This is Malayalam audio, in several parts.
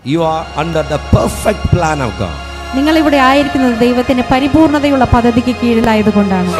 you are under the perfect plan of God. നിങ്ങൾ ഇവിടെ ആയിരിക്കുന്നത് ദൈവത്തിന്റെ പരിപൂർണതയുള്ള പദ്ധതിക്ക് കീഴിലായതുകൊണ്ടാണ്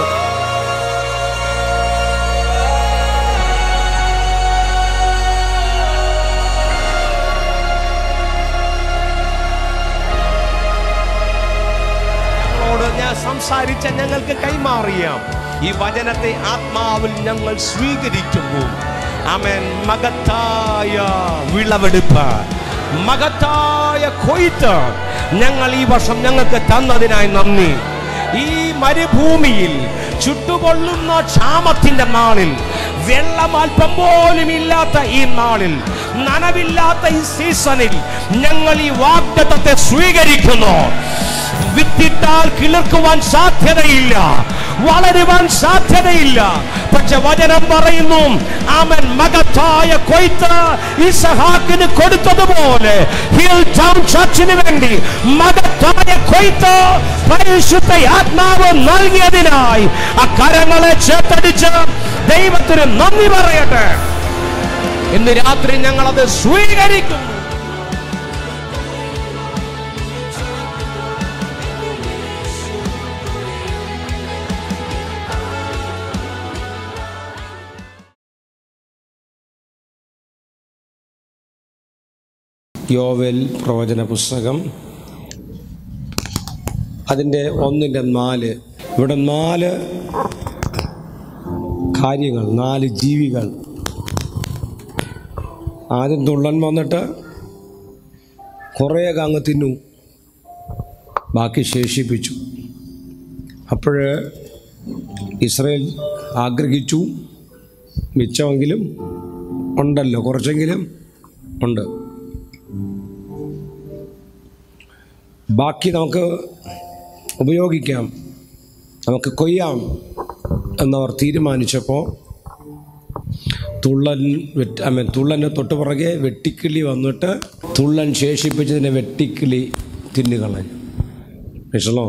ഞങ്ങളോട് ഞാൻ സംസാരിച്ച ഞങ്ങൾക്ക് കൈമാറിയാം ഈ വചനത്തെ ആത്മാവിൽ ഞങ്ങൾ സ്വീകരിക്കുന്നു ആമേൻ മകത്തായ വിളവെടുപ്പ് മകത്തായ കൊയ്ത്ത് ഞങ്ങൾ ഈ വർഷം ഞങ്ങൾക്ക് തന്നതിനായി നന്ദി ഈ മരുഭൂമിയിൽ ചുട്ടുകൊള്ളുന്ന ക്ഷാമത്തിന്റെ നാളിൽ വെള്ളം അല്പം പോലും ഇല്ലാത്ത ഈ നാളിൽ നനവില്ലാത്ത ഈ സീസണിൽ ഞങ്ങൾ ഈ വാഗ്ദത്തത്തെ സ്വീകരിക്കുന്നു വിത്തിട്ടാൽ കിളിർക്കുവാൻ സാധ്യതയില്ല വളരുവാൻ സാധ്യതയില്ല പക്ഷെ വചനം പറയുന്നു അവൻ മകത്തായ കൊയ്ത്ത് ഇസഹാക്കിന് കൊടുത്തതുപോലെ ഹിൽ ടൗൺ ചർച്ചിന് വേണ്ടി മകത്തായ കൊയ്ത്ത് പരിശുദ്ധ ആത്മാവ് നൽകിയതിനായി ആ കരങ്ങളെ ചേർത്തടിച്ച് ദൈവത്തിന് നന്ദി പറയട്ടെ ഇന്ന് രാത്രി ഞങ്ങൾ അത് സ്വീകരിക്കുന്നു യോവൽ പ്രവചന പുസ്തകം അതിൻ്റെ ഒന്നിൻ്റെ നാല് ഇവിടെ നാല് കാര്യങ്ങൾ നാല് ജീവികൾ ആദ്യം തുള്ളൻ വന്നിട്ട് കുറേയൊക്കെ അങ്ങ് തിന്നു ബാക്കി ശേഷിപ്പിച്ചു അപ്പോൾ ഇസ്രയേൽ ആഗ്രഹിച്ചു മിച്ചമെങ്കിലും ഉണ്ടല്ലോ കുറച്ചെങ്കിലും ഉണ്ട് ബാക്കി നമുക്ക് ഉപയോഗിക്കാം നമുക്ക് കൊയ്യാം എന്നവർ തീരുമാനിച്ചപ്പോൾ തുള്ളൻ വെറ്റ് ഐ മീൻ തുള്ളൻ്റെ തൊട്ട് പുറകെ വെട്ടിക്കിളി വന്നിട്ട് തുള്ളൻ ശേഷിപ്പിച്ചതിനെ വെട്ടിക്കിളി തിന്നുകളഞ്ഞു വിഷമോ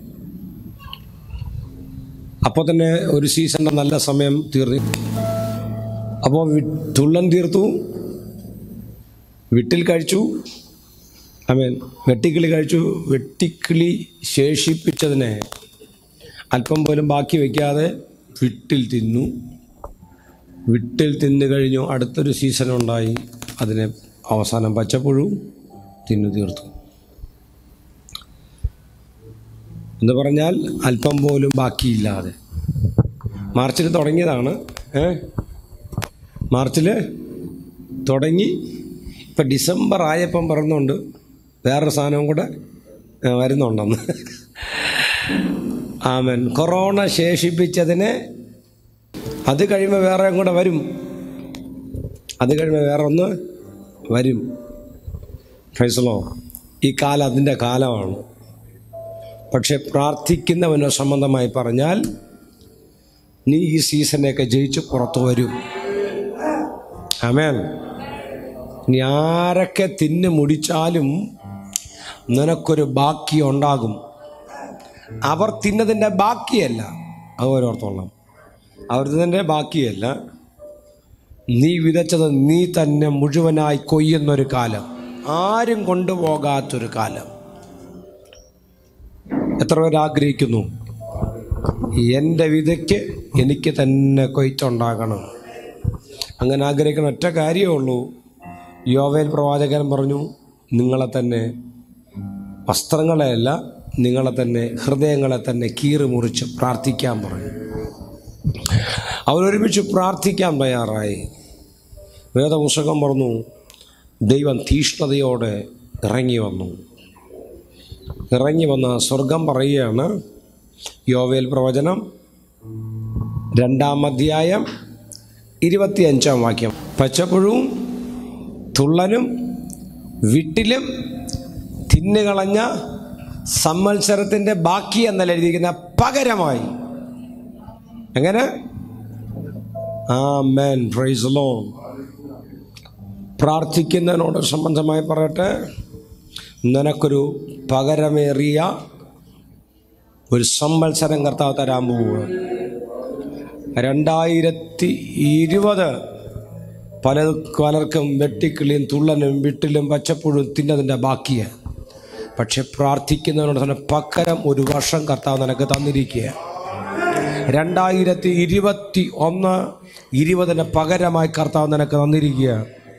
അപ്പോൾ തന്നെ ഒരു സീസണിൻ്റെ നല്ല സമയം തീർന്നു അപ്പോൾ വി- തുള്ളൻ തീർത്തു വിട്ടിൽ കഴിച്ചു ഐ മീൻ വെട്ടിക്കിളി കഴിച്ചു വെട്ടിക്കിളി ശേഷിപ്പിച്ചതിനെ അല്പം പോലും ബാക്കി വയ്ക്കാതെ വിട്ടിൽ തിന്നു വിട്ടിൽ തിന്നു കഴിഞ്ഞു അടുത്തൊരു സീസൺ ഉണ്ടായി അതിനെ അവസാനം പച്ചപ്പുഴു തിന്നു തീർത്തു എന്ന് പറഞ്ഞാൽ അല്പം പോലും ബാക്കിയില്ലാതെ മാർച്ചിൽ തുടങ്ങിയതാണ് ഏ മാർച്ചിൽ തുടങ്ങി ഇപ്പം ഡിസംബർ ആയപ്പം പറയുന്നുണ്ട് വേറൊരു സാധനവും കൂടെ ആ, വരുന്നുണ്ടെന്ന് ആമൻ കൊറോണ ശേഷിപ്പിച്ചതിനെ അത് കഴിയുമ്പോൾ വേറെ കൂടെ വരും അത് കഴിയുമ്പോൾ വേറെ ഒന്ന് വരും ഫൈസലോ ഈ കാലം അതിൻ്റെ കാലമാണ് പക്ഷെ പ്രാർത്ഥിക്കുന്നവനോ സംബന്ധമായി പറഞ്ഞാൽ നീ ഈ സീസണൊക്കെ ജയിച്ച് പുറത്തു വരും ആമേൻ നീ ആരൊക്കെ തിന്ന് മുടിച്ചാലും നിനക്കൊരു ബാക്കി ഉണ്ടാകും അവർ തിന്നതിൻ്റെ ബാക്കിയല്ല അത് ഓരോർത്തോളം അവർ തിന്നതിൻ്റെ ബാക്കിയല്ല നീ വിതച്ചത് നീ തന്നെ മുഴുവനായി കൊയ്യുന്നൊരു കാലം ആരും കൊണ്ടുപോകാത്തൊരു കാലം എത്ര പേർ ആഗ്രഹിക്കുന്നു എൻ്റെ വിതയ്ക്ക് എനിക്ക് തന്നെ കൊയ്ത്തുണ്ടാകണം അങ്ങനെ ആഗ്രഹിക്കുന്ന ഒറ്റ കാര്യമേ ഉള്ളൂ യോവേൽ പ്രവാചകൻ പറഞ്ഞു നിങ്ങളെ തന്നെ വസ്ത്രങ്ങളെയല്ല നിങ്ങളെ തന്നെ ഹൃദയങ്ങളെ തന്നെ കീറി മുറിച്ച് പ്രാർത്ഥിക്കാൻ പറഞ്ഞു അവരൊരുമിച്ച് പ്രാർത്ഥിക്കാൻ തയ്യാറായി വേദപുസ്തകം പറഞ്ഞു ദൈവം തീഷ്ണതയോടെ ഇറങ്ങി വന്നു ഇറങ്ങി വന്ന സ്വർഗം പറയുകയാണ് യോവേൽ പ്രവചനം രണ്ടാം അധ്യായം ഇരുപത്തിയഞ്ചാം വാക്യം പച്ചപ്പുഴവും തുള്ളനും വിട്ടിലും തിന്നുകളഞ്ഞ സംവത്സരത്തിൻ്റെ ബാക്കി എന്നല്ല എഴുതിയിരിക്കുന്ന പകരമായി എങ്ങനെ ആ മേൻ പ്രൈസ് ലോ പ്രാർത്ഥിക്കുന്നതിനോട് സംബന്ധമായി പറയട്ടെ നിനക്കൊരു പകരമേറിയ ഒരു സംവത്സരം കർത്താവ് തരാൻ പോവുക രണ്ടായിരത്തി ഇരുപത് പല പലർക്കും വെട്ടിക്കിളിയും തുള്ളനും വിട്ടിലും പച്ചപ്പുഴും തിന്നതിൻ്റെ ബാക്കിയാണ് പക്ഷെ പ്രാർത്ഥിക്കുന്നതിനോട് തന്നെ പകരം ഒരു വർഷം കർത്താവ് നിനക്ക് തന്നിരിക്കുക രണ്ടായിരത്തി ഇരുപത്തി ഒന്ന് ഇരുപതിന് പകരമായി കർത്താവ് നിനക്ക് തന്നിരിക്കുക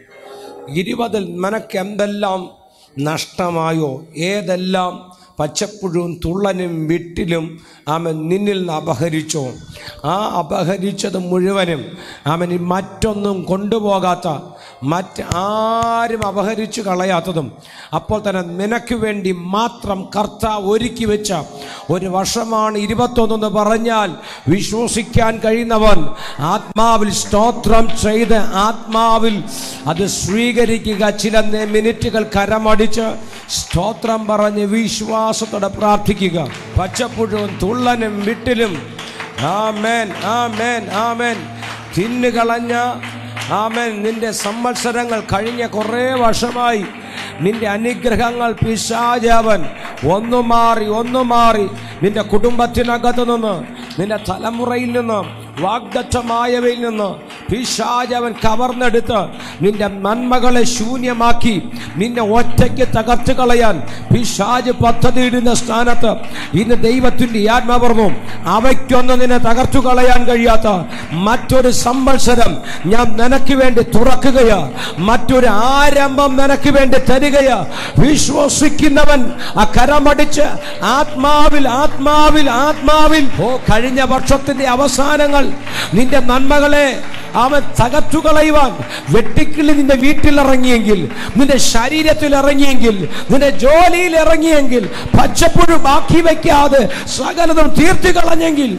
ഇരുപതിൽ നിനക്ക് എന്തെല്ലാം നഷ്ടമായോ ഏതെല്ലാം പച്ചപ്പുഴുവും തുള്ളനും വിട്ടിലും അവൻ നിന്നിൽ നിന്ന് അപഹരിച്ചോ ആ അപഹരിച്ചത് മുഴുവനും അവന് മറ്റൊന്നും കൊണ്ടുപോകാത്ത മറ്റ് ആരും അപഹരിച്ചു കളയാത്തതും അപ്പോൾ തന്നെ നിനക്ക് വേണ്ടി മാത്രം കർത്താവ് ഒരുക്കി വെച്ച ഒരു വർഷമാണ് ഇരുപത്തൊന്നെന്ന് പറഞ്ഞാൽ വിശ്വസിക്കാൻ കഴിയുന്നവൻ ആത്മാവിൽ സ്തോത്രം ചെയ്ത് ആത്മാവിൽ അത് സ്വീകരിക്കുക ചില നെ- മിനിറ്റുകൾ കരമടിച്ച് സ്തോത്രം പറഞ്ഞ് വിശ്വാസത്തോടെ പ്രാർത്ഥിക്കുക പച്ചപ്പുഴുവും തുള്ളനും വിട്ടിലും ആമേൻ ആമേൻ ആമേൻ തിന്നുകളഞ്ഞ ആമേൻ നിന്റെ സംവത്സരങ്ങൾ കഴിഞ്ഞ കുറേ വർഷമായി നിന്റെ അനുഗ്രഹങ്ങൾ പിശാചവൻ ഒന്നു മാറി ഒന്നു മാറി നിന്റെ കുടുംബത്തിനകത്ത് നിന്ന് നിന്റെ തലമുറയിൽ നിന്ന് വാഗ്ദത്തമായവയിൽ നിന്ന് പിശാചവൻ കവർന്നെടുത്ത് നിന്റെ നന്മകളെ ശൂന്യമാക്കി നിന്നെ ഒറ്റയ്ക്ക് തകർത്ത് കളയാൻ പിശാജ് പദ്ധതിയിടുന്ന സ്ഥാനത്ത് ഇന്ന് ദൈവത്തിന്റെ ആത്മാവർമ്മവും അവയ്ക്കൊന്നും നിന്നെ തകർത്തു കളയാൻ കഴിയാത്ത മറ്റൊരു സംവത്സരം ഞാൻ നിനക്ക് വേണ്ടി തുറക്കുകയാ മറ്റൊരു ആരംഭം നിനക്ക് വേണ്ടി തരികയാ വിശ്വസിക്കുന്നവൻ ആ കരമടിച്ച് ആത്മാവിൽ ആത്മാവിൽ ആത്മാവിൽ ഓ കഴിഞ്ഞ വർഷത്തിന്റെ അവസാനങ്ങൾ നിന്റെ നന്മകളെ അവൻ തകർത്തു കളയുവാൻ വെട്ടിക്കിളി നിന്റെ വീട്ടിൽ ഇറങ്ങിയെങ്കിൽ നിന്റെ ശരീരത്തിൽ ഇറങ്ങിയെങ്കിൽ നിന്റെ ജോലിയിൽ ഇറങ്ങിയെങ്കിൽ പച്ചപ്പുഴു ബാക്കി വയ്ക്കാതെ സകലതും തീർത്തു കളഞ്ഞെങ്കിൽ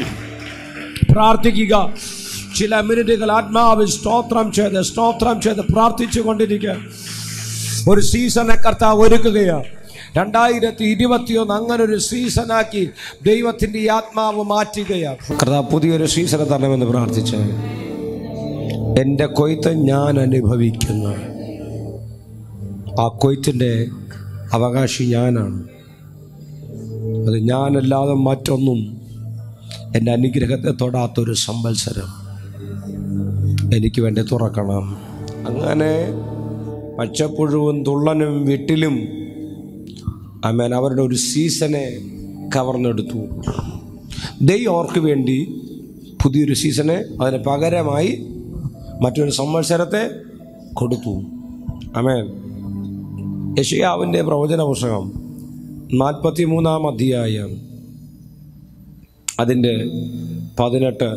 പ്രാർത്ഥിക്കുക ചില മിനിറ്റുകൾ ആത്മാവിൽ സ്തോത്രം ചെയ്ത് സ്തോത്രം ചെയ്ത് പ്രാർത്ഥിച്ചു കൊണ്ടിരിക്കുക ഒരു സീസണെ കർത്താവ് ഒരുക്കുകയാണ് രണ്ടായിരത്തി ഇരുപത്തിയൊന്ന് അങ്ങനെ ഒരു സീസണാക്കി ദൈവത്തിന്റെ ഈ ആത്മാവ് മാറ്റുകയാണ് കർത്താവ് പുതിയൊരു സീസണെ തരണമെന്ന് പ്രാർത്ഥിച്ചു എൻ്റെ കൊയ്ത്ത് ഞാൻ അനുഭവിക്കുന്നു ആ കൊയ്ത്തിൻ്റെ അവകാശി ഞാനാണ് അത് ഞാനല്ലാതെ മറ്റൊന്നും എൻ്റെ അനുഗ്രഹത്തെ തൊടാത്തൊരു സംവത്സരം എനിക്ക് വേണ്ടി തുറക്കണം അങ്ങനെ പച്ചപ്പുഴുവും തുള്ളനും വിട്ടിലും അമേൻ അവരുടെ ഒരു സീസണെ കവർന്നെടുത്തു ദൈവം അവർക്ക് വേണ്ടി പുതിയൊരു സീസണെ അതിന് പകരമായി മറ്റൊരു സംവത്സരത്തെ കൊടുത്തു അമേൻ യശയാവിൻ്റെ പ്രവചന പുസ്തകം നാൽപ്പത്തി മൂന്നാം അധ്യായം അതിൻ്റെ പതിനെട്ട്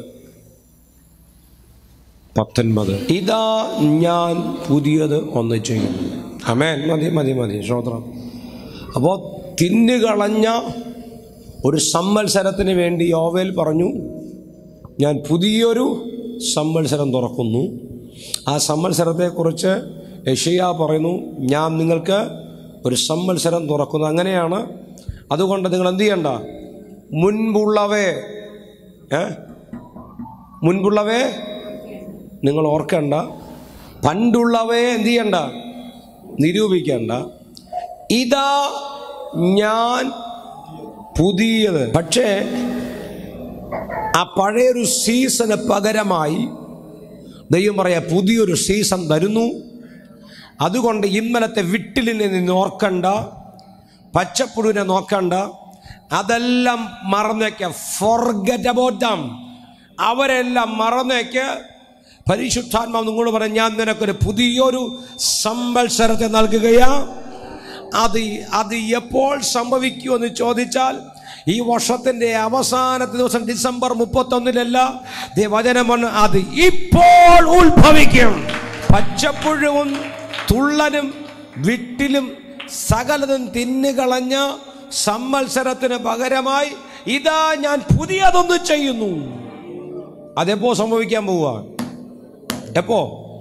പത്തൊൻപത് ഇതാ ഞാൻ പുതിയത് ഒന്ന് ചെയ്യുന്നു അമേൻ മതി മതി മതി ശ്രോത്രം അപ്പോൾ തിന്നുകളഞ്ഞ ഒരു സംവത്സരത്തിന് വേണ്ടി യോവേൽ പറഞ്ഞു ഞാൻ പുതിയൊരു സംവത്സരം തുറക്കുന്നു ആ സംവത്സരത്തെക്കുറിച്ച് യഷയ പറയുന്നു ഞാൻ നിങ്ങൾക്ക് ഒരു സംവത്സരം തുറക്കുന്നു അങ്ങനെയാണ് അതുകൊണ്ട് നിങ്ങൾ എന്ത് ചെയ്യണ്ട മുൻപുള്ളവേ ഏ മുൻപുള്ളവേ നിങ്ങൾ ഓർക്കണ്ട പണ്ടുള്ളവയെ എന്ത് ചെയ്യണ്ട നിരൂപിക്കണ്ട ഇതാ ഞാൻ പുതിയത് പക്ഷേ ആ പഴയൊരു സീസണ് പകരമായി ദൈവം പറയാ പുതിയൊരു സീസൺ തരുന്നു അതുകൊണ്ട് ഇന്നലത്തെ വിട്ടിലിനെ നിന്ന് ഓർക്കണ്ട പച്ചപ്പുഴുവിനെ നോക്കണ്ട അതെല്ലാം മറന്നേക്ക ഫോർഗറ്റ് അബൌട്ട് ദം അവരെല്ലാം മറന്നേക്ക് പരിശുദ്ധാത്മാവ് നിങ്ങളോട് പറയാം ഞാൻ നിനക്കൊരു പുതിയൊരു സംവത്സരത്തെ നൽകുകയാ അത് അത് എപ്പോൾ സംഭവിക്കുമെന്ന് ചോദിച്ചാൽ ഈ വർഷത്തിന്റെ അവസാനത്തെ ദിവസം ഡിസംബർ മുപ്പത്തൊന്നിലല്ല ദേ വചനം വന്ന് അത് ഇപ്പോൾ ഉത്ഭവിക്കും പച്ചപ്പുഴുവും തുള്ളനും വിട്ടിലും സകലതും തിന്നുകളഞ്ഞ സംവത്സരത്തിന് പകരമായി ഇതാ ഞാൻ പുതിയതൊന്ന് ചെയ്യുന്നു അതെപ്പോ സംഭവിക്കാൻ പോവുക എപ്പോ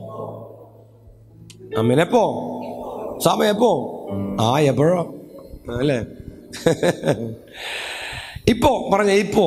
അമ്മനെപ്പോ സമയം എപ്പോ ആ എപ്പോഴോ അല്ലേ ഇപ്പോ പറഞ്ഞ ഇപ്പോ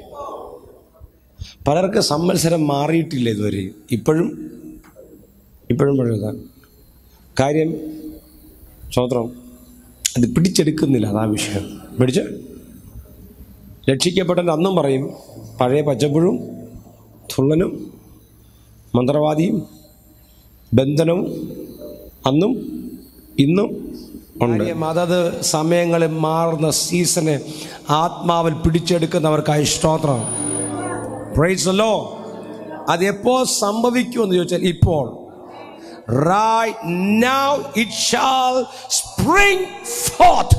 പലർക്ക് സംവത്സരം മാറിയിട്ടില്ല ഇതുവരെ ഇപ്പോഴും ഇപ്പോഴും പഴയതാ കാര്യം സ്വത്രം അത് പിടിച്ചെടുക്കുന്നില്ല അതാ വിഷയം പിടിച്ച് രക്ഷിക്കപ്പെട്ടവൻ അന്നും പറയും പഴയ പച്ചപ്പുഴും തുള്ളനും മന്ത്രവാദിയും ബന്ധനം അന്നും ഇന്നും ഉണ്ട് അതത് സമയങ്ങളിൽ മാറുന്ന സീസണ് ആത്മാവിൽ പിടിച്ചെടുക്കുന്നവർക്കായി സ്തോത്രം പ്രൈസല്ലോ അത് എപ്പോ സംഭവിക്കുമെന്ന് ചോദിച്ചാൽ ഇപ്പോൾ right now it shall spring forth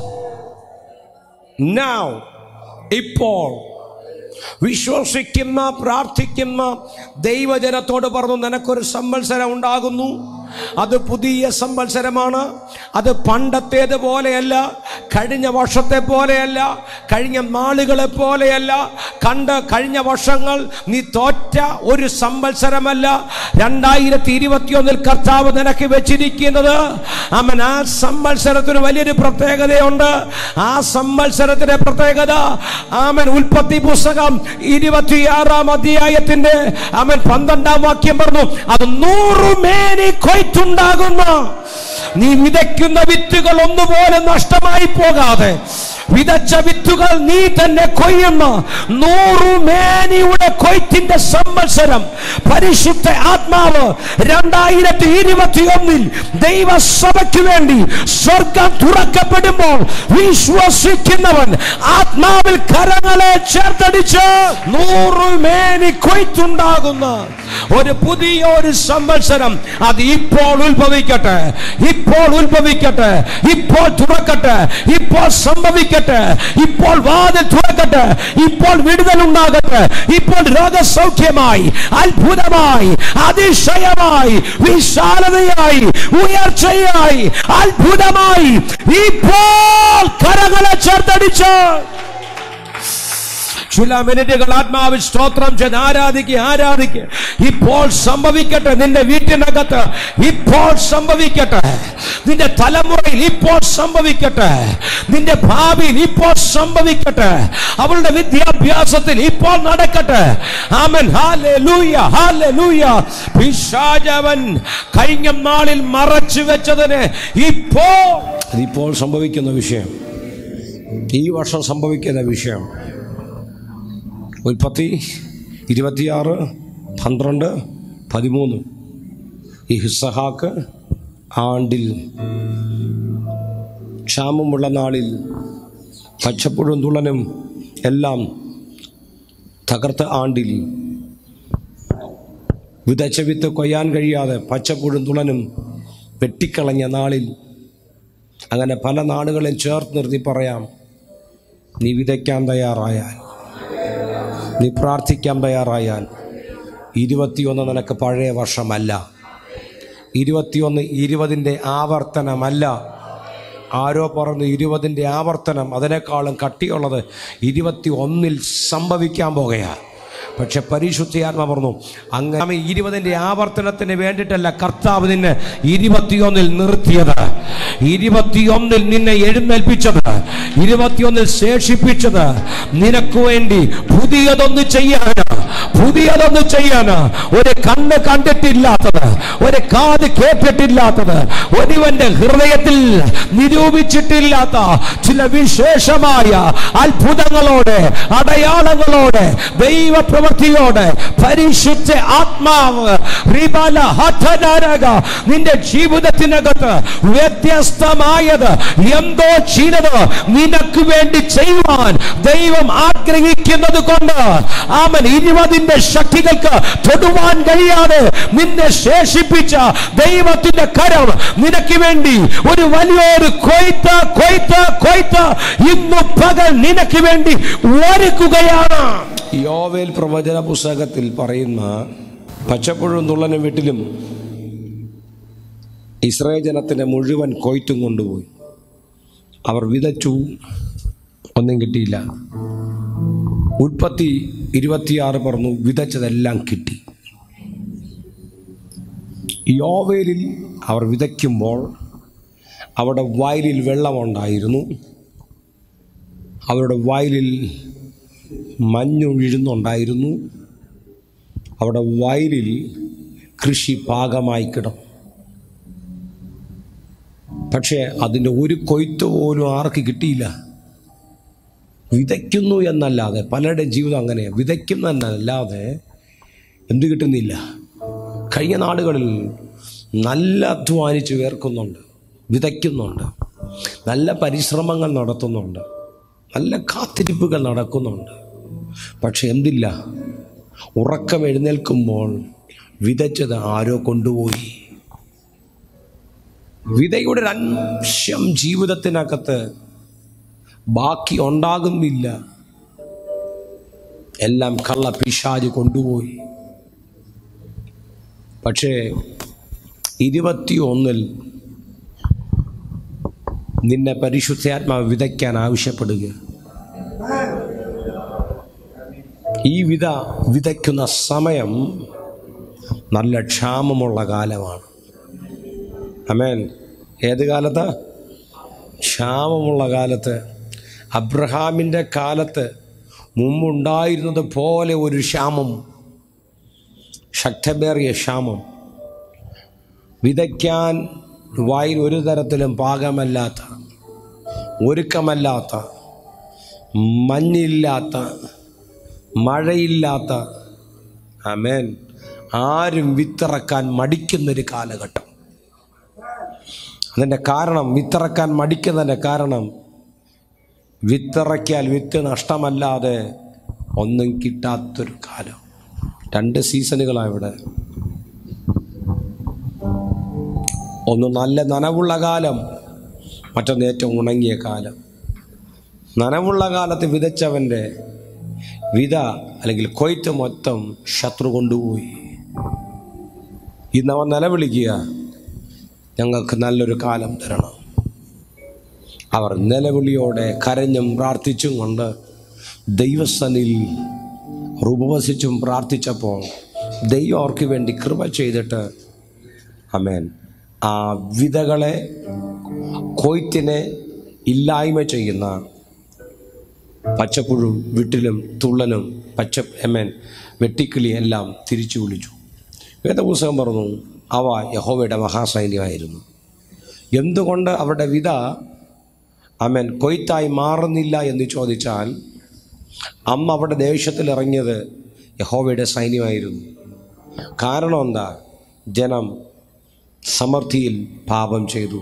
now ഇപ്പോൾ വിശ്വസിക്കുന്ന പ്രാർത്ഥിക്കുന്ന ദൈവജനത്തോട് പറഞ്ഞു നിനക്കൊരു സംവത്സരം ഉണ്ടാകുന്നു അത് പുതിയ സംവത്സരമാണ് അത് പണ്ടത്തേത് പോലെയല്ല കഴിഞ്ഞ വർഷത്തെ പോലെയല്ല കഴിഞ്ഞ നാളുകളെ പോലെയല്ല കണ്ട് കഴിഞ്ഞ വർഷങ്ങൾ നീ തോറ്റ ഒരു സംവത്സരമല്ല രണ്ടായിരത്തി ഇരുപത്തിയൊന്നിൽ കർത്താവ് നിനക്ക് വെച്ചിരിക്കുന്നത് അവൻ ആ സംവത്സരത്തിന് വലിയൊരു പ്രത്യേകതയുണ്ട് ആ സംവത്സരത്തിന്റെ പ്രത്യേകത ആമൻ ഉൽപ്പത്തി പുസ്തകം ഇരുപത്തിയാറാം അധ്യായത്തിന്റെ അവൻ പന്ത്രണ്ടാം വാക്യം പറഞ്ഞു അത് നൂറുമേനി കൊയ്ത്തുണ്ടാകുന്ന നീ വിതയ്ക്കുന്ന വിത്തുകൾ ഒന്നുപോലെ നഷ്ടമായി പോകാതെ വിതച്ച വിത്തുകൾ നീ തന്നെ കൊയ്യുന്ന നൂറുമേനിയുടെ കൊയ്ത്തിന്റെ സംവത്സരം പരിശുദ്ധ ആത്മാവ് രണ്ടായിരത്തി ഇരുപത്തി ഒന്നിൽ ദൈവസഭയ്ക്ക് വേണ്ടി സ്വർഗം തുറക്കപ്പെടുമ്പോൾ വിശ്വസിക്കുന്നവൻ ആത്മാവിൽ കരങ്ങളെ ചേർത്തടിച്ച് നൂറുമേനി കൊയ്ത്തുണ്ടാകുന്ന ഒരു പുതിയ ഒരു സംവത്സരം അത് ഇപ്പോൾ ഉത്ഭവിക്കട്ടെ ഇപ്പോൾ ഉത്ഭവിക്കട്ടെ ഇപ്പോൾ തുറക്കട്ടെ ഇപ്പോൾ സംഭവിക്കട്ടെ ഇപ്പോൾ വാതിൽ തുറക്കട്ടെ ഇപ്പോൾ വിടുതൽ ഉണ്ടാകട്ടെ ഇപ്പോൾ രോഗസൗഖ്യമായി അത്ഭുതമായി അതിശയമായി വിശാലതയായി ഉയർച്ചയായി അത്ഭുതമായി ഇപ്പോൾ കരകളെ ചേർത്തടിച്ച് ചില മിനിറ്റുകൾ ആത്മാവിൽ സ്തോത്രം ചെയ്ത് ആരാധിക്കുക ആരാധിക്കുക ഇപ്പോൾ സംഭവിക്കട്ടെ നിന്റെ വീട്ടിനകത്ത് ഇപ്പോൾ സംഭവിക്കട്ടെ നിന്റെ തലമുറയിൽ ഇപ്പോൾ സംഭവിക്കട്ടെ നിന്റെ ഭാവിയിൽ ഇപ്പോൾ സംഭവിക്കട്ടെ അവളുടെ വിദ്യാഭ്യാസത്തിൽ ഇപ്പോൾ നടക്കട്ടെ ആമൻ ഹാലൂയ ഹാലൂയ പിശാചവൻ കഴിഞ്ഞ നാളിൽ മറച്ചു വെച്ചതിന് ഇപ്പോൾ ഇതിപ്പോൾ സംഭവിക്കുന്ന വിഷയം ഈ വർഷം സംഭവിക്കുന്ന വിഷയം ഉൽപ്പത്തി ഇരുപത്തിയാറ് പന്ത്രണ്ട് പതിമൂന്ന് ഈ ഹിസഹാക്ക് ആണ്ടിൽ ക്ഷാമമുള്ള നാളിൽ പച്ചപ്പുഴും തുളനും എല്ലാം തകർത്ത ആണ്ടിൽ വിതച്ച വിത്ത് കൊയ്യാൻ കഴിയാതെ പച്ചപ്പുഴും തുളനും വെട്ടിക്കളഞ്ഞ നാളിൽ അങ്ങനെ പല നാടുകളെയും ചേർത്ത് നിർത്തി പറയാം നീ വിതയ്ക്കാൻ തയ്യാറായാൽ നീ പ്രാർത്ഥിക്കാൻ തയ്യാറായാൽ ഇരുപത്തിയൊന്ന് നിനക്ക് പഴയ വർഷമല്ല ഇരുപത്തിയൊന്ന് ഇരുപതിൻ്റെ ആവർത്തനമല്ല ആരോ പറഞ്ഞു ഇരുപതിൻ്റെ ആവർത്തനം അതിനേക്കാളും കട്ടിയുള്ളത് ഇരുപത്തി ഒന്നിൽ സംഭവിക്കാൻ പോകുകയാണ് പക്ഷെ പരിശുദ്ധിയാത്മ പറഞ്ഞു അങ്ങനെ ഇരുപതിൻ്റെ ആവർത്തനത്തിന് വേണ്ടിയിട്ടല്ല കർത്താവ് നിന്നെ ഇരുപത്തിയൊന്നിൽ നിർത്തിയത് ഇരുപത്തിയൊന്നിൽ നിന്നെ എഴുന്നേൽപ്പിച്ചത് ഇരുപത്തിയൊന്നിൽ ശേഷിപ്പിച്ചത് നിനക്ക് വേണ്ടി പുതിയതൊന്ന് ചെയ്യാന് പുതിയതൊന്ന് ചെയ്യാന് ഒരു കണ്ണ് കണ്ടിട്ടില്ലാത്തത് ഒരു കാത് കേട്ടിട്ടില്ലാത്തത് ഒരുവന്റെ ഹൃദയത്തിൽ നിരൂപിച്ചിട്ടില്ലാത്ത ചില വിശേഷമായ അത്ഭുതങ്ങളോടെ അടയാളങ്ങളോടെ ദൈവപ്രവൃത്തിയോടെ പരിശുദ്ധ ആത്മാവ് റിബല ഹഠനരക നിന്റെ ജീവിതത്തിനകത്ത് വ്യത്യസ്തമായത് എന്തോ ചിലത് നിനക്ക് വേണ്ടി ചെയ്യുവാൻ ദൈവം ആഗ്രഹിക്കുന്നത് കൊണ്ട് അവൻ ഇരുപതിന്റെ ശക്തികൾക്ക് തൊടുവാൻ കഴിയാതെ നിന്നെ ശേഷിപ്പിച്ച ദൈവത്തിന്റെ കരം നിനക്ക് വേണ്ടി ഒരു വലിയൊരു കൊയ്ത്ത് കൊയ്ത്ത് കൊയ്ത്ത് ഇന്ന് പകൽ നിനക്ക് വേണ്ടി ഒരുക്കുകയാണ് യോവേൽ പ്രവചന പുസ്തകത്തിൽ പറയുന്ന പച്ചപ്പുഴും തുള്ളനും വീട്ടിലും ഇസ്രായേൽ ജനത്തിൻ്റെ മുഴുവൻ കൊയ്ത്തും കൊണ്ടുപോയി അവർ വിതച്ചു ഒന്നും കിട്ടിയില്ല ഉൽപ്പത്തി ഇരുപത്തിയാറ് പറഞ്ഞു വിതച്ചതെല്ലാം കിട്ടി യോവേലിൽ അവർ വിതയ്ക്കുമ്പോൾ അവിടെ വയലിൽ വെള്ളമുണ്ടായിരുന്നു അവരുടെ വയലിൽ മഞ്ഞൊഴിഴുന്നുണ്ടായിരുന്നു അവിടെ വയലിൽ കൃഷി പാകമായി കിടന്നു പക്ഷേ അതിൻ്റെ ഒരു കൊയ്ത്ത് പോലും ആർക്ക് കിട്ടിയില്ല വിതയ്ക്കുന്നു എന്നല്ലാതെ പലരുടെ ജീവിതം അങ്ങനെയാണ് വിതയ്ക്കുന്നു എന്നല്ലാതെ എന്ത് കിട്ടുന്നില്ല കഴിഞ്ഞ നാളുകളിൽ നല്ല അധ്വാനിച്ച് വേർക്കുന്നുണ്ട് വിതയ്ക്കുന്നുണ്ട് നല്ല പരിശ്രമങ്ങൾ നടത്തുന്നുണ്ട് നല്ല കാത്തിരിപ്പുകൾ നടക്കുന്നുണ്ട് പക്ഷെ എന്തില്ല ഉറക്കം എഴുന്നേൽക്കുമ്പോൾ വിതച്ചത് ആരോ കൊണ്ടുപോയി വിതയുടെ ഒരു അംശം ജീവിതത്തിനകത്ത് ബാക്കി ഉണ്ടാകുന്നില്ല എല്ലാം കള്ള പിശാജ് കൊണ്ടുപോയി പക്ഷേ ഇരുപത്തിയൊന്നിൽ നിന്നെ പരിശുദ്ധാത്മാവ് വിതയ്ക്കാൻ ആവശ്യപ്പെടുക ഈ വിത വിതയ്ക്കുന്ന സമയം നല്ല ക്ഷാമമുള്ള കാലമാണ് അമേൻ ഏത് കാലത്ത് ക്ഷാമമുള്ള കാലത്ത് അബ്രഹാമിൻ്റെ കാലത്ത് മുമ്പുണ്ടായിരുന്നത് പോലെ ഒരു ക്ഷാമം ശക്തമേറിയ ക്ഷാമം വിതയ്ക്കാൻ വായിൽ ഒരു തരത്തിലും പാകമല്ലാത്ത ഒരുക്കമല്ലാത്ത മഞ്ഞില്ലാത്ത മഴയില്ലാത്ത അമേൻ ആരും വിത്തിറക്കാൻ മടിക്കുന്നൊരു കാലഘട്ടം അതിൻ്റെ കാരണം വിത്തിറക്കാൻ മടിക്കുന്നതിൻ്റെ കാരണം വിത്തിറക്കിയാൽ വിത്ത് നഷ്ടമല്ലാതെ ഒന്നും കിട്ടാത്തൊരു കാലം രണ്ട് സീസണുകളാണ് ഇവിടെ ഒന്ന് നല്ല നനവുള്ള കാലം മറ്റൊന്ന് ഏറ്റവും ഉണങ്ങിയ കാലം നനവുള്ള കാലത്ത് വിതച്ചവൻ്റെ വിത അല്ലെങ്കിൽ കൊയ്ത്ത് മൊത്തം ശത്രു കൊണ്ടുപോയി ഇന്ന് അവൻ നിലവിളിക്കുക ഞങ്ങൾക്ക് നല്ലൊരു കാലം തരണം അവർ നിലവിളിയോടെ കരഞ്ഞും പ്രാർത്ഥിച്ചും കൊണ്ട് ദൈവസ്ഥനിൽ ഉപവസിച്ചും പ്രാർത്ഥിച്ചപ്പോൾ ദൈവം അവർക്ക് വേണ്ടി കൃപ ചെയ്തിട്ട് അമേൻ ആ വിതകളെ കൊയ്ത്തിനെ ഇല്ലായ്മ ചെയ്യുന്ന പച്ചപ്പുഴും വിട്ടിലും തുള്ളനും പച്ച എമേൻ വെട്ടിക്കിളി എല്ലാം തിരിച്ചു വിളിച്ചു വേദപുസ്തകം പറഞ്ഞു അവ യഹോവയുടെ മഹാസൈന്യമായിരുന്നു എന്തുകൊണ്ട് അവരുടെ വിത അമേൻ കൊയ്ത്തായി മാറുന്നില്ല എന്ന് ചോദിച്ചാൽ അമ്മ അവിടെ ദേശത്തിൽ ഇറങ്ങിയത് യഹോവയുടെ സൈന്യമായിരുന്നു കാരണം എന്താ ജനം സമൃദ്ധിയിൽ പാപം ചെയ്തു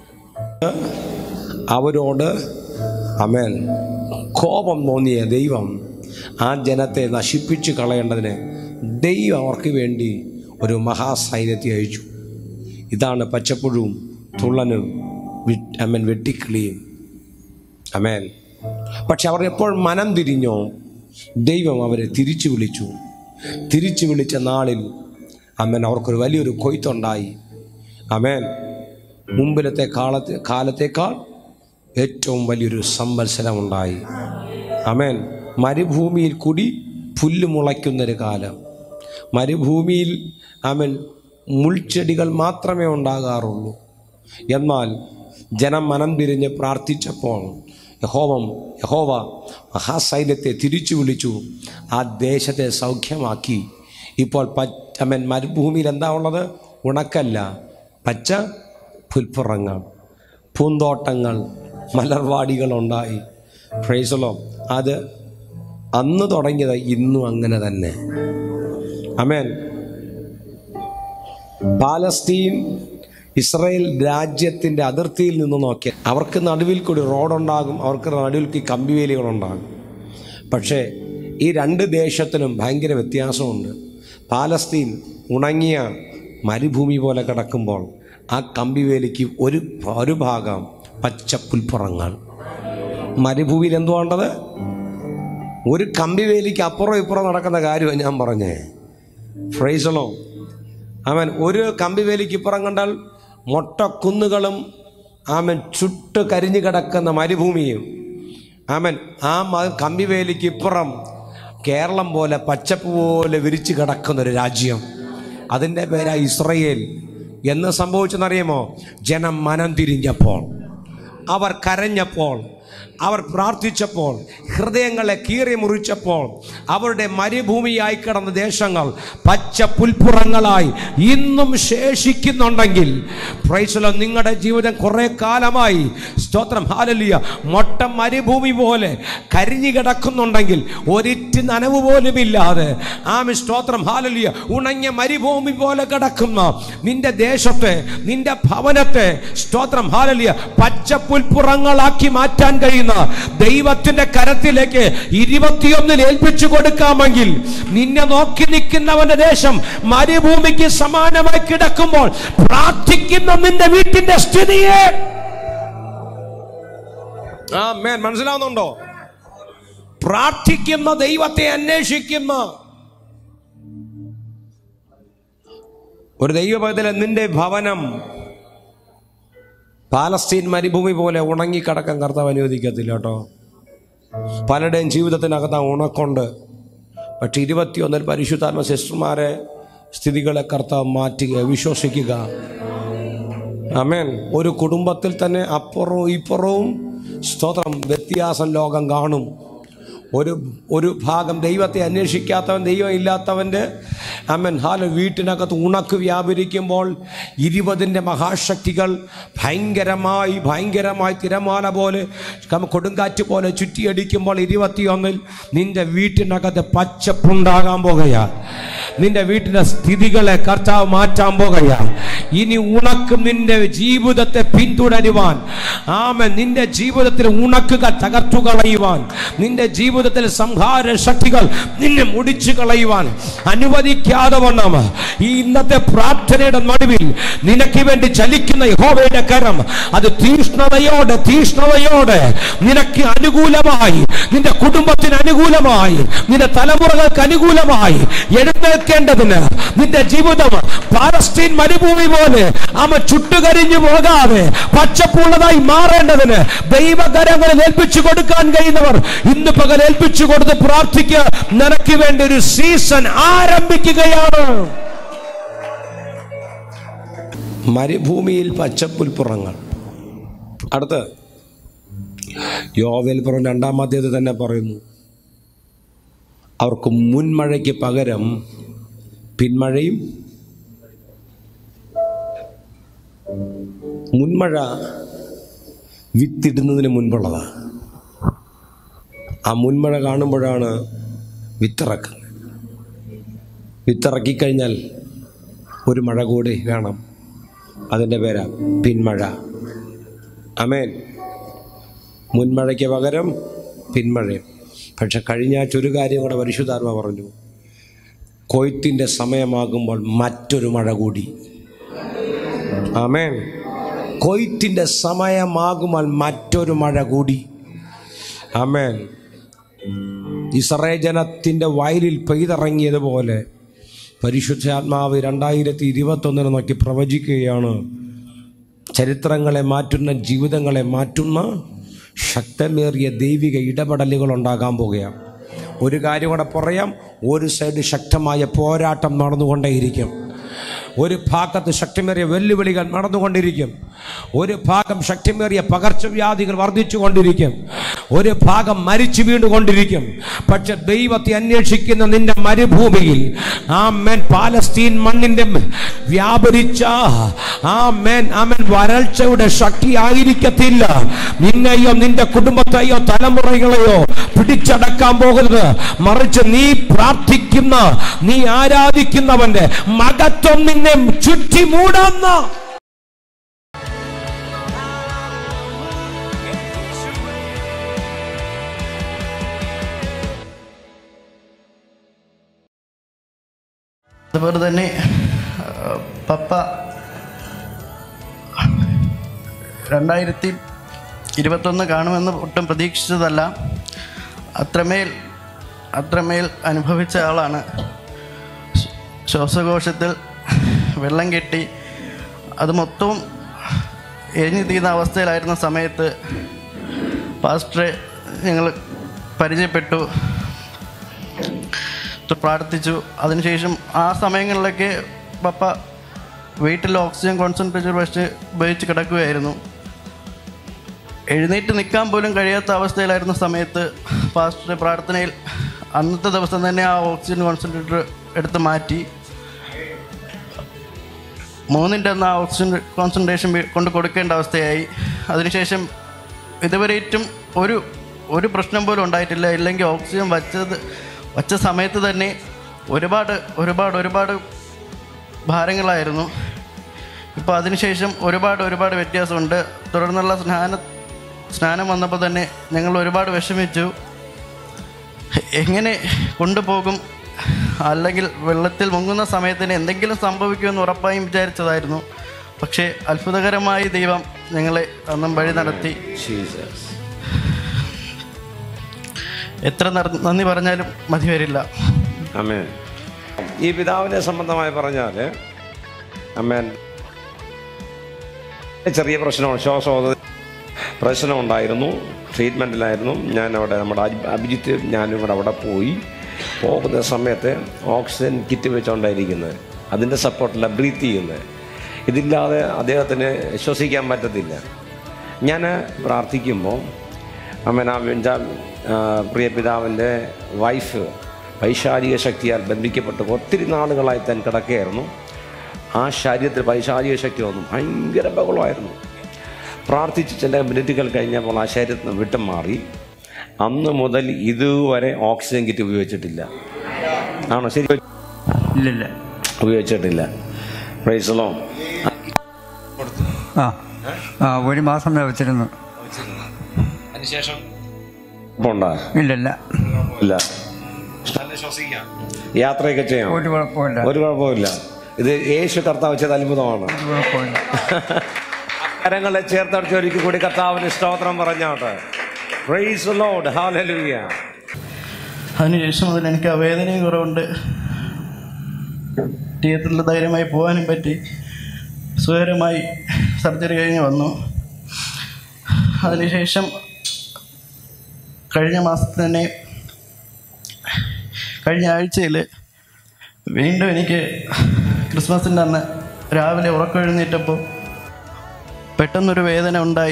അവരോട് അമേൻ കോപം തോന്നിയ ദൈവം ആ ജനത്തെ നശിപ്പിച്ച് കളയേണ്ടതിന് ദൈവം അവർക്ക് വേണ്ടി ഒരു മഹാസൈന്യത്തെ അയച്ചു ഇതാണ് പച്ചപ്പുഴുവും തുള്ളനും വി- അമേൻ വെട്ടിക്കിളിയും അമേൻ പക്ഷെ അവർ എപ്പോൾ മനം തിരിഞ്ഞോ ദൈവം അവരെ തിരിച്ചു വിളിച്ചു തിരിച്ചു വിളിച്ച നാളിൽ അമ്മൻ അവർക്കൊരു വലിയൊരു കൊയ്ത്തുണ്ടായി അമേൻ മുമ്പിലത്തെ കാലത്തെ കാലത്തേക്കാൾ ഏറ്റവും വലിയൊരു സംവത്സരമുണ്ടായി അമേൻ മരുഭൂമിയിൽ കൂടി പുല്ല് മുളയ്ക്കുന്നൊരു കാലം മരുഭൂമിയിൽ അമൻ മുൾച്ചെടികൾ മാത്രമേ ഉണ്ടാകാറുള്ളൂ എന്നാൽ ജനം മനം തിരിഞ്ഞ് പ്രാർത്ഥിച്ചപ്പോൾ യഹോവം യഹോവ മഹാസൈന്യത്തെ തിരിച്ചു വിളിച്ചു ആ ദേശത്തെ സൗഖ്യമാക്കി ഇപ്പോൾ പച്ചമൻ മരുഭൂമിയിൽ എന്താ ഉള്ളത് ഉണക്കല്ല പച്ച പുൽപ്പുറങ്ങൾ പൂന്തോട്ടങ്ങൾ മലർവാടികളുണ്ടായി ഫ്രൈസലോ അത് അന്ന് തുടങ്ങിയത് ഇന്നും അങ്ങനെ തന്നെ അമേൻ പാലസ്തീൻ ഇസ്രയേൽ രാജ്യത്തിൻ്റെ അതിർത്തിയിൽ നിന്ന് നോക്കിയാൽ അവർക്ക് നടുവിൽ കൂടി റോഡുണ്ടാകും അവർക്ക് നടുവിൽ കൂടി കമ്പിവേലികളുണ്ടാകും പക്ഷേ ഈ രണ്ട് ദേശത്തിനും ഭയങ്കര വ്യത്യാസമുണ്ട് പാലസ്തീൻ ഉണങ്ങിയ മരുഭൂമി പോലെ കിടക്കുമ്പോൾ ആ കമ്പിവേലിക്ക് ഒരു ഒരു ഭാഗം പച്ചപ്പുൽപ്പുറങ്ങൾ മരുഭൂമിയിൽ എന്തുവേണ്ടത് ഒരു കമ്പിവേലിക്ക് അപ്പുറം ഇപ്പുറം നടക്കുന്ന കാര്യമാണ് ഞാൻ പറഞ്ഞേ ഫ്രൈസളോ അവൻ ഒരു കമ്പിവേലിക്ക് ഇപ്പുറം കണ്ടാൽ മൊട്ടക്കുന്നുകളും ആമൻ ചുട്ട് കരിഞ്ഞു കിടക്കുന്ന മരുഭൂമിയും ആമൻ ആ മ- കമ്പിവേലിക്ക് ഇപ്പുറം കേരളം പോലെ പച്ചപ്പ് പോലെ വിരിച്ചു കിടക്കുന്ന ഒരു രാജ്യം അതിൻ്റെ പേരാ ഇസ്രയേൽ എന്ന് സംഭവിച്ചെന്നറിയുമോ ജനം മനം തിരിഞ്ഞപ്പോൾ അവർ കരഞ്ഞപ്പോൾ അവർ പ്രാർത്ഥിച്ചപ്പോൾ ഹൃദയങ്ങളെ കീറി മുറിച്ചപ്പോൾ അവരുടെ മരുഭൂമിയായി കിടന്ന ദേശങ്ങൾ പച്ച പുൽപ്പുറങ്ങളായി ഇന്നും ശേഷിക്കുന്നുണ്ടെങ്കിൽ പ്രൈസലോ നിങ്ങളുടെ ജീവിതം കുറെ കാലമായി സ്തോത്രം ഹാലലിയ മൊട്ട മരുഭൂമി പോലെ കരിഞ്ഞു കിടക്കുന്നുണ്ടെങ്കിൽ ഒരിറ്റ് നനവ് പോലുമില്ലാതെ ആമി സ്തോത്രം ഹാലലിയ ഉണങ്ങിയ മരുഭൂമി പോലെ കിടക്കുന്ന നിന്റെ ദേശത്തെ നിന്റെ ഭവനത്തെ സ്തോത്രം ഹാലലിയ പച്ച പുൽപ്പുറങ്ങളാക്കി മാറ്റാൻ കഴിയുന്ന ദൈവത്തിന്റെ കരത്തിലേക്ക് ഇരുപത്തിയൊന്നിൽ ഏൽപ്പിച്ചു കൊടുക്കാമെങ്കിൽ നിന്നെ നോക്കി നിൽക്കുന്നവന്റെ ദേശം മരുഭൂമിക്ക് സമാനമായി കിടക്കുമ്പോൾ പ്രാർത്ഥിക്കുന്ന നിന്റെ വീട്ടിന്റെ സ്ഥിതിയെ ആ മേൻ മനസ്സിലാവുന്നുണ്ടോ പ്രാർത്ഥിക്കുന്ന ദൈവത്തെ അന്വേഷിക്കുന്ന ഒരു ദൈവപൈതല നിന്റെ ഭവനം പാലസ്തീൻ മരുഭൂമി പോലെ ഉണങ്ങിക്കിടക്കാൻ കർത്താവ് അനുവദിക്കത്തില്ല കേട്ടോ പലരുടെയും ജീവിതത്തിനകത്ത് ആ ഉണക്കുണ്ട് പക്ഷെ ഇരുപത്തിയൊന്നിൽ പരിശുദ്ധാത്മ സിസ്റ്റർമാരെ സ്ഥിതികളെ കർത്താവ് മാറ്റുക വിശ്വസിക്കുക അമേൻ ഒരു കുടുംബത്തിൽ തന്നെ അപ്പുറവും ഇപ്പുറവും സ്തോത്രം വ്യത്യാസം ലോകം കാണും ഒരു ഒരു ഭാഗം ദൈവത്തെ അന്വേഷിക്കാത്തവൻ ദൈവം ഇല്ലാത്തവൻ്റെ അമ്മൻ ഹാല വീട്ടിനകത്ത് ഉണക്ക് വ്യാപരിക്കുമ്പോൾ ഇരുപതിൻ്റെ മഹാശക്തികൾ ഭയങ്കരമായി ഭയങ്കരമായി തിരമാല പോലെ കം- കൊടുങ്കാറ്റ് പോലെ ചുറ്റിയടിക്കുമ്പോൾ ഇരുപത്തിയൊന്നിൽ നിന്റെ വീട്ടിനകത്ത് പച്ചപ്പുണ്ടാകാൻ പോകുകയാ നിന്റെ വീട്ടിലെ സ്ഥിതികളെ കർത്താവ് മാറ്റാൻ പോകുകയാ ഇനി ഉണക്കും നിന്റെ ജീവിതത്തെ പിന്തുടരുവാൻ ആമൻ നിന്റെ ജീവിതത്തിൽ ഉണക്കുകൾ തകർത്തു കളയുവാൻ നിന്റെ ജീവിതത്തിൽ സംഹാര ശക്തികൾ നിന്നെ മുടിച്ചു കളയുവാൻ അനുവദിക്കാതെ വണ്ണം ഈ ഇന്നത്തെ പ്രാർത്ഥനയുടെ നടുവിൽ നിനക്ക് വേണ്ടി ചലിക്കുന്ന യഹോവയുടെ കരം അത് തീഷ്ണതയോടെ തീഷ്ണതയോടെ നിനക്ക് അനുകൂലമായി നിന്റെ കുടുംബത്തിന് അനുകൂലമായി നിന്റെ തലമുറകൾക്ക് അനുകൂലമായി എഴുന്നേൽക്കേണ്ടതിന് നിന്റെ ജീവിതം പാലസ്തീൻ മരുഭൂമി പോലെ അമ്മ ചുട്ടുകരിഞ്ഞു പോകാതെ പച്ചപ്പുള്ളതായി മാറേണ്ടതിന് ദൈവകരങ്ങളിൽ ഏൽപ്പിച്ചു കൊടുക്കാൻ കഴിയുന്നവർ ഇന്ന് പകൽ ഏൽപ്പിച്ചു കൊടുത്ത് പ്രാർത്ഥിക്കുക നിനക്ക് വേണ്ടി ഒരു സീസൺ ആരംഭിക്കുകയാണ് മരുഭൂമിയിൽ പച്ചപ്പുൽപ്പുറങ്ങൾ അടുത്ത് യോവേൽ പുറം രണ്ടാം അധ്യായത്തിൽ തന്നെ പറയുന്നു അവർക്ക് മുൻമഴയ്ക്ക് പകരം പിന്മഴയും മുൻമഴ വിത്തിടുന്നതിന് മുൻപുള്ളതാണ് ആ മുൻമഴ കാണുമ്പോഴാണ് വിത്തിറക്കുന്നത് വിത്തിറക്കിക്കഴിഞ്ഞാൽ ഒരു മഴ കൂടി വേണം അതിൻ്റെ പേരാ പിന്മഴ അമേൻ മുൻമഴയ്ക്ക് പകരം പിന്മഴയും പക്ഷെ കഴിഞ്ഞ ആഴ്ച ഒരു കാര്യം കൂടെ പരിശുദ്ധാത്മ പറഞ്ഞു കൊയ്ത്തിൻ്റെ സമയമാകുമ്പോൾ മറ്റൊരു മഴ കൂടി ആമേൻ കൊയ്ത്തിൻ്റെ സമയമാകുമ്പോൾ മറ്റൊരു മഴ കൂടി ആമേൻ ഇസ്രയേൽ ജനത്തിൻ്റെ വയലിൽ പെയ്തിറങ്ങിയതുപോലെ പരിശുദ്ധാത്മാവ് രണ്ടായിരത്തി ഇരുപത്തൊന്നിനെ നോക്കി പ്രവചിക്കുകയാണ് ചരിത്രങ്ങളെ മാറ്റുന്ന ജീവിതങ്ങളെ മാറ്റുന്ന ശക്തമേറിയ ദൈവിക ഇടപെടലുകൾ ഉണ്ടാകാൻ പോകുകയാണ് ഒരു കാര്യം കൂടെ പറയാം ഒരു സൈഡ് ശക്തമായ പോരാട്ടം നടന്നുകൊണ്ടേയിരിക്കും ഒരു ഭാഗത്ത് ശക്തിമേറിയ വെല്ലുവിളികൾ നടന്നുകൊണ്ടിരിക്കും ഒരു ഭാഗം ശക്തിമേറിയ പകർച്ചവ്യാധികൾ വർദ്ധിച്ചുകൊണ്ടിരിക്കും ഒരു ഭാഗം മരിച്ചു വീണുകൊണ്ടിരിക്കും പക്ഷെ ദൈവത്തെ അന്വേഷിക്കുന്ന നിന്റെ മരുഭൂമിയിൽ ആ മേൻ പാലസ്തീൻ മണ്ണിന്റെ വ്യാപരിച്ച ആ മേൻ ആമൻ വരൾച്ചയുടെ ശക്തി ആയിരിക്കത്തില്ല നിന്നെയോ നിന്റെ കുടുംബത്തെയോ തലമുറകളെയോ പിടിച്ചടക്കാൻ പോകുന്നത് മറിച്ച് നീ പ്രാർത്ഥിക്കുന്ന നീ ആരാധിക്കുന്നവന്റെ മകത്വം നിന്നെ ചുറ്റി മൂടുന്ന അതുപോലെ തന്നെ ആ, പപ്പ രണ്ടായിരത്തി ഇരുപത്തൊന്ന് കാണുമെന്ന് ഒട്ടും പ്രതീക്ഷിച്ചതല്ല അത്രമേൽ അത്രമേൽ അനുഭവിച്ച ആളാണ് ശ്വ- ശ്വാസകോശത്തിൽ വെള്ളം കെട്ടി അത് മൊത്തവും എരിഞ്ഞു തീരുന്ന അവസ്ഥയിലായിരുന്ന സമയത്ത് പാസ്റ്ററെ ഞങ്ങൾ പരിചയപ്പെട്ടു ത്ത് പ്രാർത്ഥിച്ചു അതിനുശേഷം ആ സമയങ്ങളിലൊക്കെ പപ്പ വീട്ടിൽ ഓക്സിജൻ കോൺസെൻട്രേറ്റർ വെച്ച് ഉപയോഗിച്ച് കിടക്കുകയായിരുന്നു എഴുന്നേറ്റ് നിൽക്കാൻ പോലും കഴിയാത്ത അവസ്ഥയിലായിരുന്ന സമയത്ത് ഫാസ്റ്റ് പ്രാർത്ഥനയിൽ അന്നത്തെ ദിവസം തന്നെ ആ ഓക്സിജൻ കോൺസെൻട്രേറ്റർ എടുത്ത് മാറ്റി മൂന്നിൻ്റെ അന്ന് ആ ഓക്സിജൻ കോൺസെൻട്രേഷൻ വീ- കൊണ്ട് കൊടുക്കേണ്ട അവസ്ഥയായി അതിനുശേഷം ഇതുവരെയിട്ടും ഒരു ഒരു പ്രശ്നം പോലും ഉണ്ടായിട്ടില്ല ഇല്ലെങ്കിൽ ഓക്സിജൻ വച്ചത് വച്ച സമയത്ത് തന്നെ ഒരുപാട് ഒരുപാട് ഒരുപാട് ഭാരങ്ങളായിരുന്നു ഇപ്പോൾ അതിനുശേഷം ഒരുപാട് ഒരുപാട് വ്യത്യാസമുണ്ട് തുടർന്നുള്ള സ്നാന സ്നാനം വന്നപ്പോൾ തന്നെ ഞങ്ങൾ ഒരുപാട് വിഷമിച്ചു എങ്ങനെ കൊണ്ടുപോകും അല്ലെങ്കിൽ വെള്ളത്തിൽ മുങ്ങുന്ന സമയത്തിന് എന്തെങ്കിലും സംഭവിക്കുമെന്ന് ഉറപ്പായും വിചാരിച്ചതായിരുന്നു പക്ഷേ അത്ഭുതകരമായി ദൈവം ഞങ്ങളെ അന്നും വഴി നടത്തി ജീസസ് എത്ര നർ- നന്ദി പറഞ്ഞാലും മതി വരില്ല അമേൻ ഈ പിതാവിനെ സംബന്ധമായി പറഞ്ഞാൽ അമ്മേൻ ചെറിയ പ്രശ്നമാണ് ശ്വാസോദ പ്രശ്നമുണ്ടായിരുന്നു ട്രീറ്റ്മെൻറ്റിലായിരുന്നു ഞാൻ അവിടെ നമ്മുടെ അജി- അഭിജിത്ത് ഞാനും കൂടെ അവിടെ പോയി പോകുന്ന സമയത്ത് ഓക്സിജൻ കിറ്റ് വെച്ചുകൊണ്ടായിരിക്കുന്നത് അതിൻ്റെ സപ്പോർട്ടില്ല ബ്രീത്ത് ചെയ്യുന്നത് ഇതില്ലാതെ അദ്ദേഹത്തിന് ശ്വസിക്കാൻ പറ്റത്തില്ല ഞാൻ പ്രാർത്ഥിക്കുമ്പോൾ അമ്മന വെഞ്ചാൽ പ്രിയ പിതാവിൻ്റെ വൈഫ് പൈശാചിക ശക്തിയാൽ ബന്ധിക്കപ്പെട്ട് ഒത്തിരി നാളുകളായി താൻ കിടക്കുകയായിരുന്നു ആ ശരീരത്തിൽ പൈശാചിക ശക്തി വന്നു ഭയങ്കര ബഹളമായിരുന്നു പ്രാർത്ഥിച്ച് ചില മിനിറ്റുകൾ കഴിഞ്ഞപ്പോൾ ആ ശരീരത്തിൽ നിന്ന് വിട്ടു മാറി അന്ന് മുതൽ ഇതുവരെ ഓക്സിജൻ കിറ്റ് ഉപയോഗിച്ചിട്ടില്ല ആണോ ശരി ഇല്ലില്ല ഉപയോഗിച്ചിട്ടില്ല പ്രൈസലോ ആ ആ ഒരു മാസം വരെ വെച്ചിരുന്നു അതിനുശേഷം ഉണ്ടോ ഇല്ലില്ല ഇല്ല യാത്രയൊക്കെ ചെയ്യാം ഒരു കുഴപ്പമില്ല ഒരു കുഴപ്പമില്ല ഇത് യേശു കർത്താവ് ചെയ്ത അത്ഭുതമാണ് ഒരു കുഴപ്പമില്ല കരങ്ങളെ ചേർത്തടിച്ച് ഒരിക്കൽ കൂടി കർത്താവിന് സ്തോത്രം പറഞ്ഞാട്ടെ പ്രൈസ് ലോഡ് ഹാലലുയ അതിനുശേഷം മുതൽ എനിക്ക് ആ വേദനയും കുറവുണ്ട് തിയേറ്ററിൽ ധൈര്യമായി പോകാനും പറ്റി സുഖകരമായി സർജറി കഴിഞ്ഞ് വന്നു അതിനുശേഷം കഴിഞ്ഞ മാസത്തിൽ തന്നെ കഴിഞ്ഞ ആഴ്ചയിൽ വീണ്ടും എനിക്ക് ക്രിസ്മസിൻ്റെ അന്ന് രാവിലെ ഉറക്കം എഴുന്നേറ്റപ്പോൾ പെട്ടെന്നൊരു വേദന ഉണ്ടായി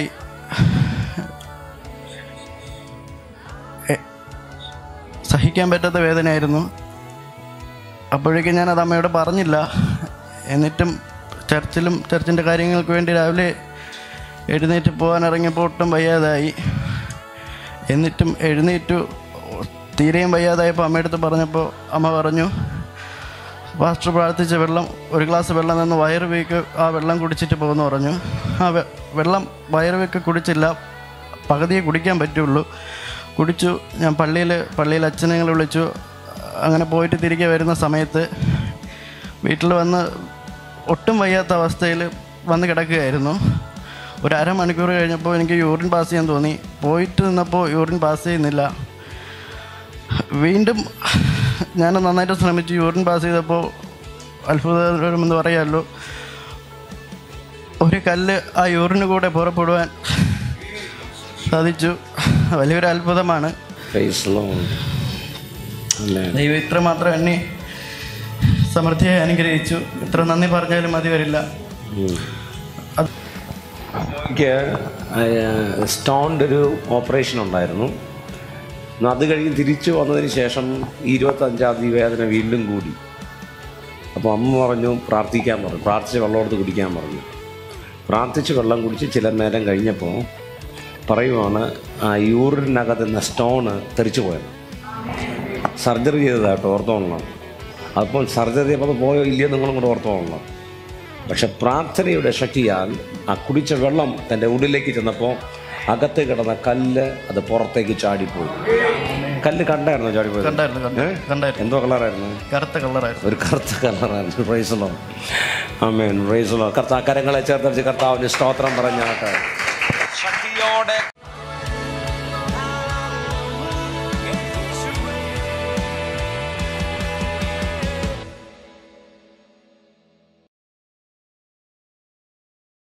എ- സഹിക്കാൻ പറ്റാത്ത വേദനയായിരുന്നു അപ്പോഴേക്കും ഞാനത് അമ്മയോട് പറഞ്ഞില്ല എന്നിട്ടും ചർച്ചിലും ചർച്ചിൻ്റെ കാര്യങ്ങൾക്ക് വേണ്ടി രാവിലെ എഴുന്നേറ്റ് പോകാൻ ഇറങ്ങിയപ്പോൾ ഒട്ടും വയ്യാതായി എന്നിട്ടും എഴുന്നേറ്റു തീരെയും വയ്യാതായപ്പോൾ അമ്മയടുത്ത് പറഞ്ഞപ്പോൾ അമ്മ പറഞ്ഞു പാസ്റ്റർ പ്രാർത്ഥിച്ച വെള്ളം ഒരു ഗ്ലാസ് വെള്ളം നിന്ന് വയറ് വീക്ക് ആ വെള്ളം കുടിച്ചിട്ട് പോകുമെന്ന് പറഞ്ഞു ആ വെ- വെള്ളം വയറ് വീക്ക് കുടിച്ചില്ല പകുതിയെ കുടിക്കാൻ പറ്റുള്ളൂ കുടിച്ചു ഞാൻ പള്ളിയിൽ പള്ളിയിൽ അച്ഛനെ ഞങ്ങൾ വിളിച്ചു അങ്ങനെ പോയിട്ട് തിരികെ വരുന്ന സമയത്ത് വീട്ടിൽ വന്ന് ഒട്ടും വയ്യാത്ത അവസ്ഥയിൽ വന്ന് കിടക്കുകയായിരുന്നു ഒരു അരമണിക്കൂർ കഴിഞ്ഞപ്പോൾ എനിക്ക് യൂറിൻ പാസ് ചെയ്യാൻ തോന്നി പോയിട്ട് നിന്നപ്പോൾ യൂറിൻ പാസ് ചെയ്യുന്നില്ല വീണ്ടും ഞാൻ നന്നായിട്ട് ശ്രമിച്ചു യൂറിൻ പാസ് ചെയ്തപ്പോൾ അത്ഭുതകരമെന്ന് പറയാമല്ലോ ഒരു കല്ല് ആ യൂറിന് കൂടെ പുറപ്പെടുവാൻ സാധിച്ചു വലിയൊരു അത്ഭുതമാണ് പ്രൈസ് ലോഡ് അല്ലേ ദൈവം ഇത്രമാത്രം എന്നെ സമൃദ്ധിയായി അനുഗ്രഹിച്ചു ഇത്ര നന്ദി പറഞ്ഞാലും മതി വരില്ല എനിക്ക് സ്റ്റോണിൻ്റെ ഒരു ഓപ്പറേഷൻ ഉണ്ടായിരുന്നു എന്നാൽ അത് കഴിഞ്ഞ് തിരിച്ചു വന്നതിന് ശേഷം ഇരുപത്തഞ്ചാം തീയതി വേദന വീണ്ടും കൂടി അപ്പോൾ അമ്മ പറഞ്ഞു പ്രാർത്ഥിക്കാൻ പറഞ്ഞു പ്രാർത്ഥിച്ച് വെള്ളം എടുത്ത് കുടിക്കാൻ പറഞ്ഞു പ്രാർത്ഥിച്ച് വെള്ളം കുടിച്ച് ചില നേരം കഴിഞ്ഞപ്പോൾ പറയുവാണ് ആ യൂറിനകത്ത് നിന്ന് സ്റ്റോണ് തെറിച്ചു പോയത് സർജറി ചെയ്തതാട്ടോ ഓർത്തോളണം അപ്പോൾ സർജറി അപ്പോൾ അത് പോയോ ഇല്ലയോ നിങ്ങളും കൂടെ ഓർത്തോളണം പക്ഷെ പ്രാർത്ഥനയുടെ ശക്തിയാൽ ആ കുടിച്ച വെള്ളം തൻ്റെ ഉള്ളിലേക്ക് ചെന്നപ്പോൾ അകത്ത് കിടന്ന കല്ല് അത് പുറത്തേക്ക് ചാടിപ്പോയി കല്ല് കണ്ടായിരുന്നോ ചാടിപ്പോയത് കണ്ടായിരുന്നു കണ്ടു ഏ? കണ്ടായിരുന്നു എന്തോ കളറായിരുന്നു കറുത്ത കളറായിരുന്നു ഒരു കറുത്ത കളറായിരുന്നു റൈസലോ അമേൻ റൈസലോ കർത്താ കരങ്ങളെ ചേർത്തടിച്ച് കർത്താവിന് സ്തോത്രം പറഞ്ഞാട്ടെ ശക്തിയോടെ